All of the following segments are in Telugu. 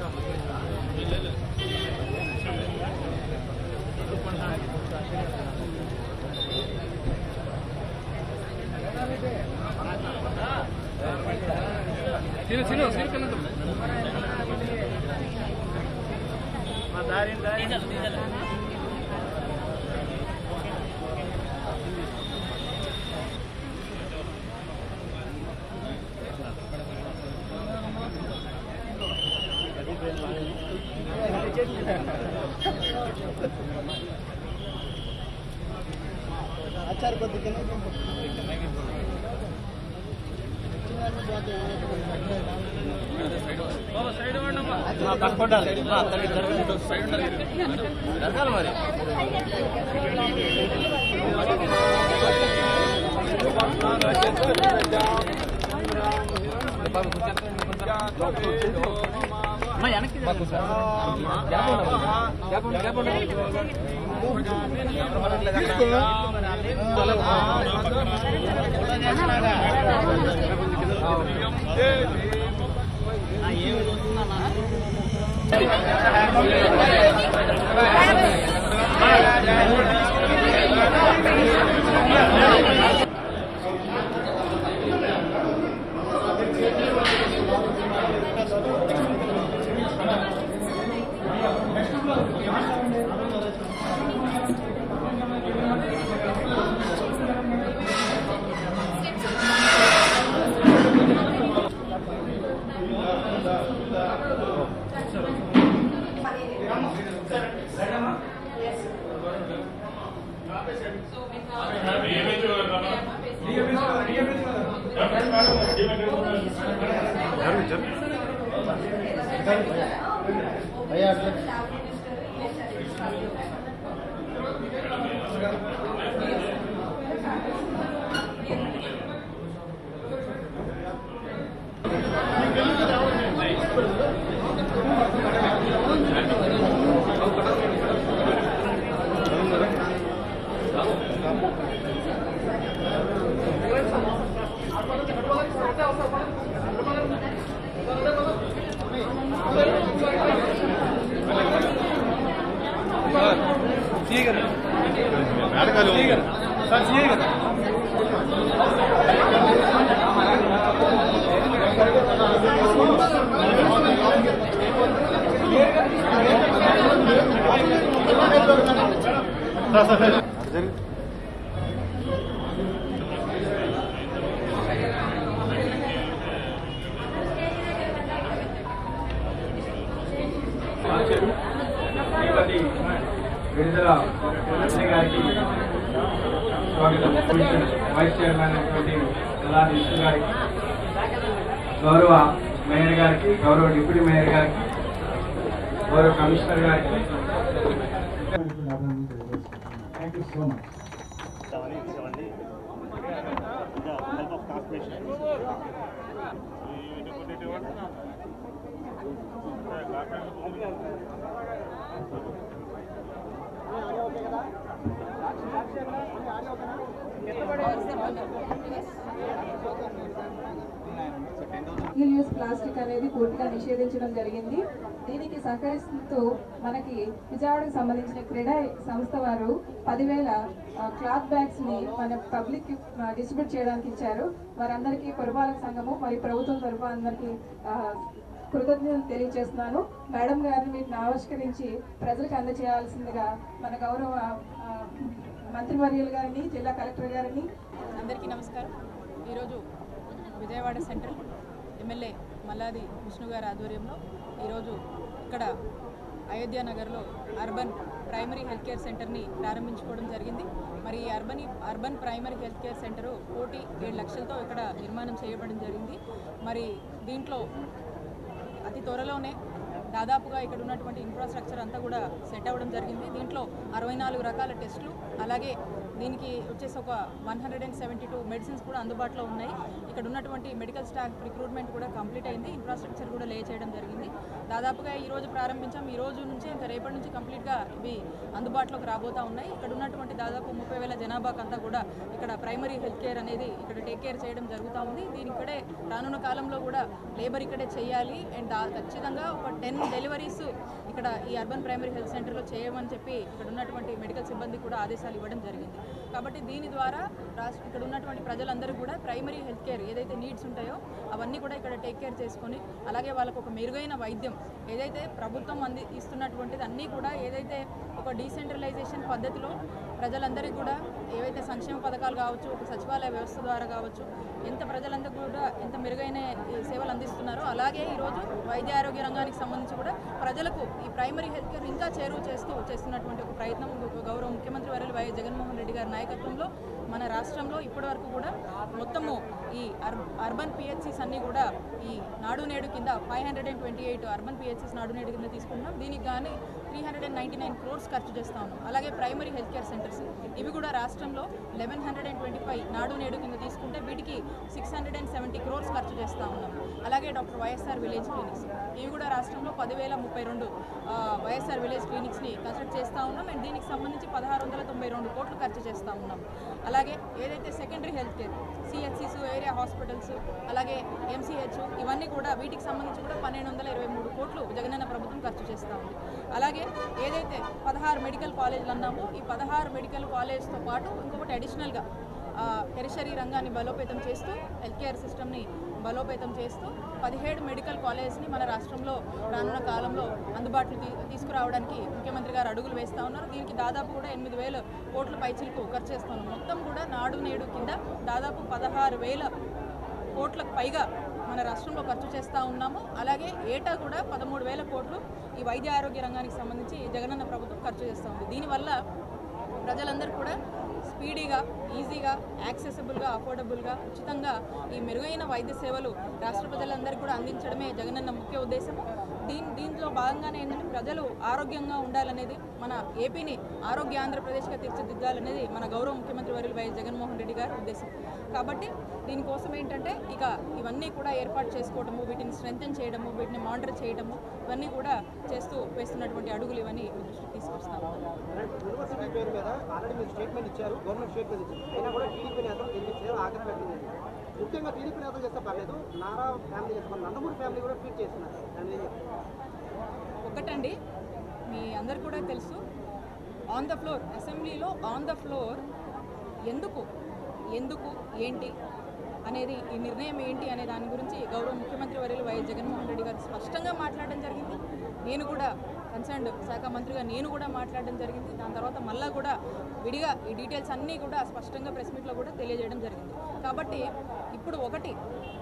సీను సీను సీను కన్నా జరగాలి మరి అమ్మా, వెనక్కి జరగండి సార్. గ్యాప్ ఉండదు. గ్యాప్ ఉండదు, గ్యాప్ ఉండదు. శ్రీమతి విడుదల కృష్ణ గారికి స్వాగతం వైస్ చైర్మన్ అయినటువంటి కళాది విష్ణు గారికి గౌరవ మేయర్ గారికి గౌరవ డిప్యూటీ మేయర్ గారికి గౌరవ కమిషనర్ గారికి thank you so much single use plastic అనేది పూర్తిగా నిషేధించడం జరిగింది దీనికి సహకరిస్తూ మనకి విజయవాడకు సంబంధించిన క్రీడా సంస్థ వారు పదివేల ఆ, క్లాత్ బ్యాగ్స్ ని మన పబ్లిక్ డిస్ట్రిబ్యూట్ చేయడానికి ఇచ్చారు వారందరికీ పురపాలక సంఘము మరియు ప్రభుత్వం తరఫు అందరికీ ఆ, కృతజ్ఞతలు తెలియజేస్తున్నాను మేడం గారిని వీటిని ఆవిష్కరించి ప్రజలకు అందజేయాల్సిందిగా మన గౌరవ ఆ, మంత్రివర్యులు గారిని జిల్లా కలెక్టర్ గారిని అందరికీ నమస్కారం ఈరోజు విజయవాడ సెంట్రల్ ఎమ్మెల్యే మల్లాది విష్ణు గారి ఆధ్వర్యంలో ఈరోజు ఇక్కడ అయోధ్య నగర్లో అర్బన్ ప్రైమరీ హెల్త్ కేర్ సెంటర్ని ప్రారంభించుకోవడం జరిగింది మరి ఈ urban urban primary health care centre కోటి ఏడు లక్షలతో ఇక్కడ నిర్మాణం చేయబడడం జరిగింది మరి దీంట్లో అతి త్వరలోనే దాదాపుగా ఇక్కడ ఉన్నటువంటి ఇన్ఫ్రాస్ట్రక్చర్ అంతా కూడా సెట్ అవ్వడం జరిగింది దీంట్లో అరవై నాలుగు రకాల టెస్టులు అలాగే దీనికి వచ్చేసి ఒక one hundred and seventy two medicines కూడా అందుబాటులో ఉన్నాయి ఇక్కడ ఉన్నటువంటి మెడికల్ స్టాఫ్ రిక్రూట్మెంట్ కూడా కంప్లీట్ అయింది ఇన్ఫ్రాస్ట్రక్చర్ కూడా లే చేయడం జరిగింది దాదాపుగా ఈ రోజు ప్రారంభించాం ఈ రోజు నుంచి ఇంకా రేపటి నుంచి కంప్లీట్గా ఇవి అందుబాటులోకి రాబోతా ఉన్నాయి ఇక్కడ ఉన్నటువంటి దాదాపు ముప్పై వేల జనాభాకంతా కూడా ఇక్కడ ప్రైమరీ హెల్త్ కేర్ అనేది ఇక్కడ టేక్ కేర్ చేయడం జరుగుతూ ఉంది దీని ఇక్కడే రానున్న కాలంలో కూడా లేబర్ ఇక్కడే చేయాలి అండ్ దా- ఖచ్చితంగా ఒక టెన్ డెలివరీస్ ఇక్కడ ఈ అర్బన్ ప్రైమరీ హెల్త్ సెంటర్లో చేయమని చెప్పి ఇక్కడ ఉన్నటువంటి మెడికల్ సిబ్బంది కూడా ఆదేశాలు ఇవ్వడం జరిగింది కాబట్టి దీని ద్వారా రాష్ట్ర ఇక్కడ ఉన్నటువంటి ప్రజలందరూ కూడా ప్రైమరీ హెల్త్ కేర్ ఏదైతే నీడ్స్ ఉంటాయో అవన్నీ కూడా ఇక్కడ టేక్ కేర్ చేసుకొని అలాగే వాళ్ళకు ఒక మెరుగైన వైద్యం ఏదైతే ప్రభుత్వం అంది ఇస్తున్నటువంటిది అన్నీ కూడా ఏదైతే ఒక డీసెంట్రలైజేషన్ పద్ధతిలో ప్రజలందరికీ కూడా ఏవైతే సంక్షేమ పథకాలు కావచ్చు ఒక సచివాలయ వ్యవస్థ ద్వారా కావచ్చు ఎంత ప్రజలందరూ కూడా ఎంత మెరుగైన ఈ సేవలు అందిస్తున్నారో అలాగే ఈరోజు వైద్య ఆరోగ్య రంగానికి సంబంధించి కూడా ప్రజలకు ఈ ప్రైమరీ హెల్త్ కేర్ ఇంకా చేరువ చేస్తూ చేస్తున్నటువంటి ఒక ప్రయత్నం గౌ- గౌరవ ముఖ్యమంత్రి వర్యులు వైఎస్ జగన్మోహన్ రెడ్డి గారి నాయకత్వంలో మన రాష్ట్రంలో ఇప్పటివరకు కూడా మొత్తము ఈ అర్ అర్బన్ పిహెచ్సిస్ అన్నీ కూడా ఈ నాడు నేడు కింద five hundred and twenty eight urban PHCs Nadu Nedu కింద తీసుకుంటున్నాం దీనికి కానీ three hundred and ninety nine crores ఖర్చు చేస్తా ఉన్నాం అలాగే ప్రైమరీ హెల్త్ కేర్ సెంటర్స్ ఇవి కూడా రాష్ట్రంలో eleven hundred and twenty five Nadu Nedu కింద తీసుకుంటే వీటికి six hundred and seventy crores ఖర్చు చేస్తూ ఉన్నాం అలాగే డాక్టర్ వైఎస్ఆర్ విలేజ్ క్లినిక్స్ ఇవి కూడా రాష్ట్రంలో పదివేల ముప్పై రెండు ఆ, వైఎస్ఆర్ విలేజ్ క్లినిక్స్ని కన్స్ట్రక్ట్ చేస్తూ ఉన్నాం అండ్ దీనికి సంబంధించి పదహారు వందల తొంభై రెండు కోట్లు ఖర్చు చేస్తూ ఉన్నాం అలాగే ఏదైతే సెకండరీ హెల్త్ కేర్ సిహెచ్సిస్ ఏరియా హాస్పిటల్స్ అలాగే ఎంసీహెచ్ ఇవన్నీ కూడా వీటికి సంబంధించి కూడా పన్నెండు వందల ఇరవై మూడు కోట్లు జగనన్న ప్రభుత్వం ఖర్చు చేస్తూ ఉంది అలాగే ఏదైతే పదహారు మెడికల్ కాలేజీలు అన్నామో ఈ పదహారు మెడికల్ కాలేజ్తో పాటు ఇంకొకటి అడిషనల్గా టెరిషరీ రంగాన్ని బలోపేతం చేస్తూ హెల్త్ కేర్ సిస్టమ్ని బలోపేతం చేస్తూ పదిహేడు మెడికల్ కాలేజ్ని మన రాష్ట్రంలో రానున్న కాలంలో అందుబాటులో తీ- తీసుకురావడానికి ముఖ్యమంత్రి గారు అడుగులు వేస్తూ ఉన్నారు దీనికి దాదాపు కూడా ఎనిమిది వేల కోట్ల పైచిలకు ఖర్చు చేస్తున్నాం మొత్తం కూడా నాడు నేడు కింద దాదాపు పదహారు వేల కోట్లకు పైగా మన రాష్ట్రంలో ఖర్చు చేస్తూ ఉన్నాము అలాగే ఏటా కూడా పదమూడు వేల కోట్లు ఈ వైద్య ఆరోగ్య రంగానికి సంబంధించి జగనన్న ప్రభుత్వం ఖర్చు చేస్తూ ఉంది దీనివల్ల ప్రజలందరూ కూడా స్పీడీగా ఈజీగా యాక్సెసిబుల్గా అఫోర్డబుల్గా ఉచితంగా ఈ మెరుగైన వైద్య సేవలు రాష్ట్ర ప్రజలందరికీ కూడా అందించడమే జగనన్న ముఖ్య ఉద్దేశము దీని దీంట్లో భాగంగానే ఏంటంటే ప్రజలు ఆరోగ్యంగా ఉండాలనేది మన ఏపీని ఆరోగ్య ఆంధ్రప్రదేశ్గా తీర్చిదిద్దాలనేది మన గౌరవ ముఖ్యమంత్రి వర్యులు వైఎస్ జగన్మోహన్ రెడ్డి గారి ఉద్దేశం కాబట్టి దీనికోసం ఏంటంటే ఇక ఇవన్నీ కూడా ఏర్పాటు చేసుకోవడము వీటిని స్ట్రెంగ్తన్ చేయడము వీటిని మానిటర్ చేయడము ఇవన్నీ కూడా చేస్తూ వేస్తున్నటువంటి అడుగులు ఇవన్నీ మీ దృష్టికి తీసుకొస్తాము యూనివర్సిటీ పేరు మీద ఆల్రెడీ మీరు స్టేట్మెంట్ ఇచ్చారు గవర్నమెంట్ స్టేట్మెంట్ ఇచ్చారు అయినా కూడా టీడీపీ నేతలు దీనికి సేవ ఆగ్రహం పెట్టింది ముఖ్యంగా టీడీపీ నేతలు చేస్తే పర్లేదు నారా ఫ్యామిలీ చేస్తే మన నందమూరి ఫ్యామిలీ కూడా ట్వీట్ చేస్తున్నారు దాని ఏం చెప్తారు? ఒకటండి మీ అందరు కూడా తెలుసు ఆన్ ద ఫ్లోర్ అసెంబ్లీలో ఆన్ ద ఫ్లోర్ ఎందుకు ఎందుకు ఏంటి అనేది ఈ నిర్ణయం ఏంటి అనే దాని గురించి గౌరవ ముఖ్యమంత్రి వర్యులు వైఎస్ జగన్మోహన్ రెడ్డి గారు స్పష్టంగా మాట్లాడడం జరిగింది నేను కూడా కన్సర్న్డ్ శాఖ మంత్రిగా నేను కూడా మాట్లాడడం జరిగింది దాని తర్వాత మళ్ళా కూడా విడిగా ఈ డీటెయిల్స్ అన్నీ కూడా స్పష్టంగా ప్రెస్ మీట్లో కూడా తెలియజేయడం జరిగింది కాబట్టి ఇప్పుడు ఒకటి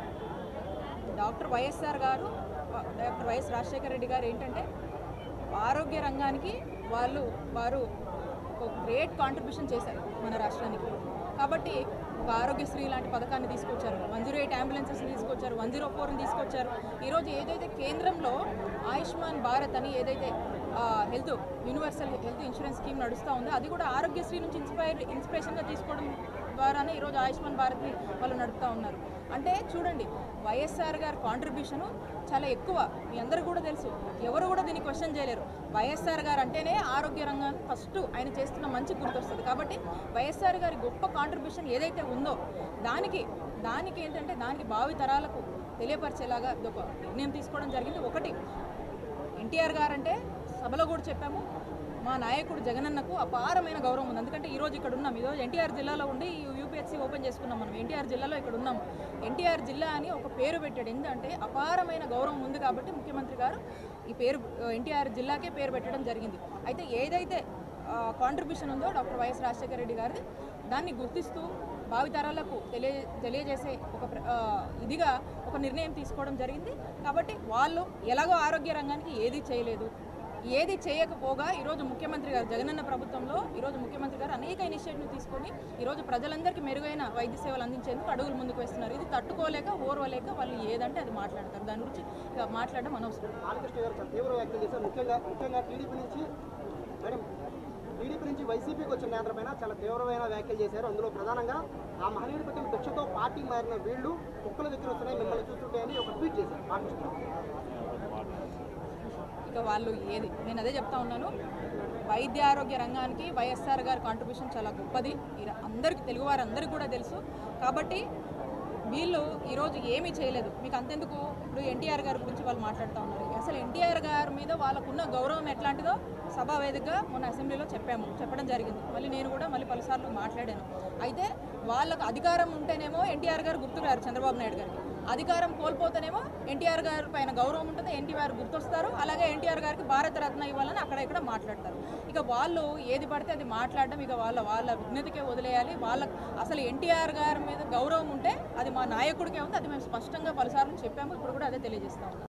డాక్టర్ వైఎస్ఆర్ గారు డాక్టర్ వైఎస్ రాజశేఖర రెడ్డి గారు ఏంటంటే ఆరోగ్య రంగానికి వాళ్ళు వారు ఒక గ్రేట్ కాంట్రిబ్యూషన్ చేశారు మన రాష్ట్రానికి కాబట్టి ఒక ఆరోగ్యశ్రీ లాంటి పథకాన్ని తీసుకొచ్చారు వన్ జీరో ఎయిట్ అంబులెన్సెస్ తీసుకొచ్చారు వన్ జీరో ఫోర్ని తీసుకొచ్చారు ఈరోజు ఏదైతే కేంద్రంలో ఆయుష్మాన్ భారత్ అని ఏదైతే health universal health insurance scheme నడుస్తూ ఉందో అది కూడా ఆరోగ్యశ్రీ నుంచి ఇన్స్పైర్ ఇన్స్పిరేషన్గా తీసుకోవడం ద్వారానే ఈరోజు ఆయుష్మాన్ భారత్ని వాళ్ళు నడుపుతూ ఉన్నారు అంటే చూడండి వైఎస్ఆర్ గారి కాంట్రిబ్యూషను చాలా ఎక్కువ మీ అందరూ కూడా తెలుసు ఎవరు కూడా దీన్ని క్వశ్చన్ చేయలేరు వైఎస్ఆర్ గారు అంటేనే ఆరోగ్య రంగాన్ని ఫస్ట్ ఆయన చేస్తున్న మంచి గుర్తొస్తుంది కాబట్టి వైఎస్ఆర్ గారి గొప్ప కాంట్రిబ్యూషన్ ఏదైతే ఉందో దానికి దానికి ఏంటంటే దానికి భావి తరాలకు తెలియపరిచేలాగా ఇది ఒక నిర్ణయం తీసుకోవడం జరిగింది ఒకటి ఎన్టీఆర్ గారు అంటే సభలో కూడా చెప్పాము మా నాయకుడు జగనన్నకు అపారమైన గౌరవం ఉంది ఎందుకంటే ఈరోజు ఇక్కడ ఉన్నాం ఈరోజు ఎన్టీఆర్ జిల్లాలో ఉండి యూపీఎస్సీ ఓపెన్ చేసుకున్నాం మనం ఎన్టీఆర్ జిల్లాలో ఇక్కడ ఉన్నాము ఎన్టీఆర్ జిల్లా అని ఒక పేరు పెట్టాడు ఎందుకంటే అపారమైన గౌరవం ఉంది కాబట్టి ముఖ్యమంత్రి గారు ఈ పేరు ఎన్టీఆర్ జిల్లాకే పేరు పెట్టడం జరిగింది అయితే ఏదైతే కాంట్రిబ్యూషన్ ఉందో డాక్టర్ వైఎస్ రాజశేఖర రెడ్డి గారి దాన్ని గుర్తిస్తూ భావితరాలకు తెలియ తెలియజేసే ఒక ప్ర- ఆ, ఇదిగా ఒక నిర్ణయం తీసుకోవడం జరిగింది కాబట్టి వాళ్ళు ఎలాగో ఆరోగ్య రంగానికి ఏది చేయలేదు ఏది చేయకపోగా ఈరోజు ముఖ్యమంత్రి గారు జగనన్న ప్రభుత్వంలో ఈరోజు ముఖ్యమంత్రి గారు అనేక ఇనిషియేటివ్ తీసుకొని ఈరోజు ప్రజలందరికీ మెరుగైన వైద్య సేవలు అందించేందుకు అడుగులు ముందుకు వేస్తున్నారు ఇది తట్టుకోలేక ఓర్వలేక వాళ్ళు ఏదంటే అది మాట్లాడతారు దాని గురించి ఇక మాట్లాడడం అనవసరం బాలకృష్ణ గారు చాలా తీవ్ర వ్యాఖ్యలు చేశారు ముఖ్యంగా ముఖ్యంగా టీడీపీ నుంచి మేడం టీడీపీ నుంచి వైసీపీకి వచ్చిన నేతలపైన చాలా తీవ్రమైన వ్యాఖ్యలు చేశారు అందులో ప్రధానంగా ఆ మహనీయుడు పెట్టిన భిక్షతో పార్టీ మారిన వీళ్ళు కుక్కలు దగ్గర వస్తున్నాయి మిమ్మల్ని చూస్తుంటే అని ఒక ట్వీట్ చేశారు బాలకృష్ణ గారు. ఇక వాళ్ళు ఏది నేను అదే చెప్తా ఉన్నాను వైద్య ఆరోగ్య రంగానికి వైఎస్ఆర్ గారి కాంట్రిబ్యూషన్ చాలా గొప్పది ఇది అందరికీ తెలుగు వారందరికీ కూడా తెలుసు కాబట్టి వీళ్ళు ఈరోజు ఏమీ చేయలేదు మీకు అంతెందుకు ఇప్పుడు ఎన్టీఆర్ గారి గురించి వాళ్ళు మాట్లాడుతూ ఉన్నారు అసలు ఎన్టీఆర్ గారి మీద వాళ్ళకున్న గౌరవం ఎట్లాంటిదో సభా వేదికగా మొన్న అసెంబ్లీలో చెప్పాము చెప్పడం జరిగింది మళ్ళీ నేను కూడా మళ్ళీ పలుసార్లు మాట్లాడాను అయితే వాళ్ళకు అధికారం ఉంటేనేమో ఎన్టీఆర్ గారు గుర్తురారు చంద్రబాబు నాయుడు గారికి అధికారం కోల్పోతేనేమో ఎన్టీఆర్ గారి పైన గౌరవం ఉంటుంది ఎన్టీఆర్ గుర్తొస్తారు అలాగే ఎన్టీఆర్ గారికి భారతరత్న ఇవ్వాలని అక్కడ ఇక్కడ మాట్లాడతారు ఇక వాళ్ళు ఏది పడితే అది మాట్లాడడం ఇక వాళ్ళ వాళ్ళ విజ్ఞతకే వదిలేయాలి వాళ్ళ అసలు ఎన్టీఆర్ గారి మీద గౌరవం ఉంటే అది మా నాయకుడికే ఉంది అది మేము స్పష్టంగా పలుసార్లు చెప్పాము ఇప్పుడు కూడా అదే తెలియజేస్తాము